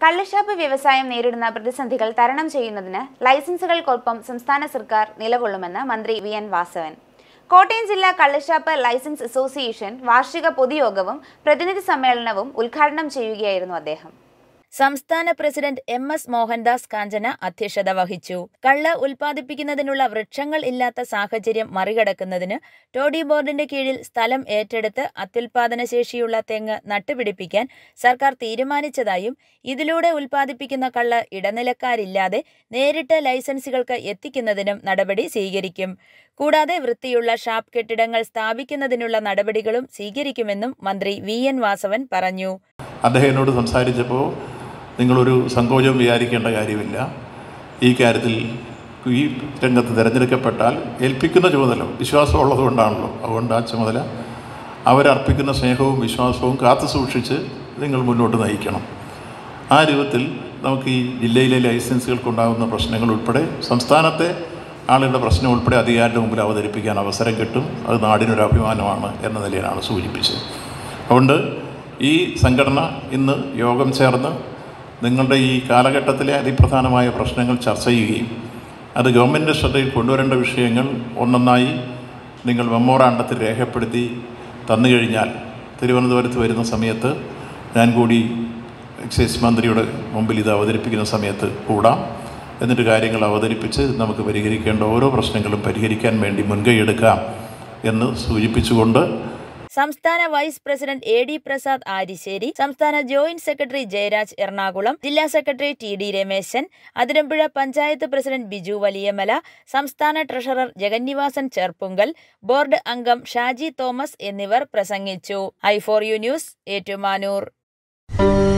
കള്ളുഷാപ്പ് വ്യവസായം നേരിടുന്ന പ്രതിസന്ധികൾ തരണം ചെയ്യുന്നതിന് ലൈസൻസുകൾക്കൊപ്പം സംസ്ഥാന സർക്കാർ നിലകൊള്ളുമെന്ന് മന്ത്രി വി എൻ വാസവൻ കോട്ടയം ജില്ലാ കള്ളുഷാപ്പ് ലൈസൻസ് അസോസിയേഷൻ വാർഷിക പൊതുയോഗവും പ്രതിനിധി സമ്മേളനവും ഉദ്ഘാടനം ചെയ്യുകയായിരുന്നു അദ്ദേഹം സംസ്ഥാന president M S Mohandas Kanchana അധ്യക്ഷത വഹിച്ചു കള്ള് ഉൽപ്പാദിപ്പിക്കുന്നതിനുള്ള വൃക്ഷങ്ങൾ ഇല്ലാത്ത സാഹചര്യം മറികടക്കുന്നതിന് ടോഡി ബോർഡിന്റെ കീഴിൽ സ്ഥലം ഏറ്റെടുത്ത് അത്യുൽപാദന ശേഷിയുള്ള തെങ്ങ് നട്ടുപിടിപ്പിക്കാൻ സർക്കാർ തീരുമാനിച്ചതായും ഇതിലൂടെ ഉൽപ്പാദിപ്പിക്കുന്ന കള്ള് ഇടനിലക്കാരില്ലാതെ നേരിട്ട് ലൈസൻസുകൾക്ക് എത്തിക്കുന്നതിനും നടപടി സ്വീകരിക്കും കൂടാതെ വൃത്തിയുള്ള ഷാപ്പ് കെട്ടിടങ്ങൾ സ്ഥാപിക്കുന്നതിനുള്ള നടപടികളും സ്വീകരിക്കുമെന്നും മന്ത്രി വി എൻ വാസവൻ പറഞ്ഞു അദ്ദേഹം എന്നോട് സംസാരിച്ചപ്പോൾ നിങ്ങളൊരു സങ്കോചം വിചാരിക്കേണ്ട കാര്യമില്ല ഈ കാര്യത്തിൽ ഈ രംഗത്ത് തിരഞ്ഞെടുക്കപ്പെട്ടാൽ ഏൽപ്പിക്കുന്ന ചുമതല വിശ്വാസമുള്ളത് കൊണ്ടാണല്ലോ അതുകൊണ്ട് ആ ചുമതല അവരർപ്പിക്കുന്ന സ്നേഹവും വിശ്വാസവും കാത്തു സൂക്ഷിച്ച് നിങ്ങൾ മുന്നോട്ട് നയിക്കണം ആ രൂപത്തിൽ നമുക്ക് ഈ ജില്ലയിലെ ലൈസൻസുകൾക്കുണ്ടാകുന്ന പ്രശ്നങ്ങൾ ഉൾപ്പെടെ സംസ്ഥാനത്തെ ആളുകളുടെ പ്രശ്നം ഉൾപ്പെടെ അധികാരിയുടെ മുമ്പിൽ അവതരിപ്പിക്കാൻ അവസരം കിട്ടും അത് നാടിനൊരു അഭിമാനമാണ് എന്ന നിലയിലാണ് സൂചിപ്പിച്ചത് അതുകൊണ്ട് ഈ സംഘടന ഇന്ന് യോഗം ചേർന്ന് നിങ്ങളുടെ ഈ കാലഘട്ടത്തിലെ അതിപ്രധാനമായ പ്രശ്നങ്ങൾ ചർച്ച ചെയ്യുകയും അത് ഗവൺമെൻറ് ശ്രദ്ധയിൽ കൊണ്ടുവരേണ്ട വിഷയങ്ങൾ ഒന്നൊന്നായി നിങ്ങൾ മെമ്മോറാണ്ടത്തിൽ രേഖപ്പെടുത്തി തന്നു കഴിഞ്ഞാൽ തിരുവനന്തപുരത്ത് വരുന്ന സമയത്ത് ഞാൻ കൂടി എക്സൈസ് മന്ത്രിയുടെ മുമ്പിൽ ഇത് അവതരിപ്പിക്കുന്ന സമയത്ത് കൂടാം എന്നിട്ട് കാര്യങ്ങൾ അവതരിപ്പിച്ച് നമുക്ക് പരിഹരിക്കേണ്ട ഓരോ പ്രശ്നങ്ങളും പരിഹരിക്കാൻ വേണ്ടി മുൻകൈയെടുക്കാം എന്ന് സൂചിപ്പിച്ചുകൊണ്ട് സംസ്ഥാന vice president A D Prasad Arisseri സംസ്ഥാന ജോയിന്റ് സെക്രട്ടറി ജയരാജ് എറണാകുളം ജില്ലാ secretary T D Rameshan Athirampuzha panchayat president Biju Valiyamala സംസ്ഥാന ട്രഷറർ ജഗന്നിവാസൻ ചെർപ്പുങ്കൽ ബോർഡ് അംഗം ഷാജി തോമസ് എന്നിവർ പ്രസംഗിച്ചു I for you news Ettumanoor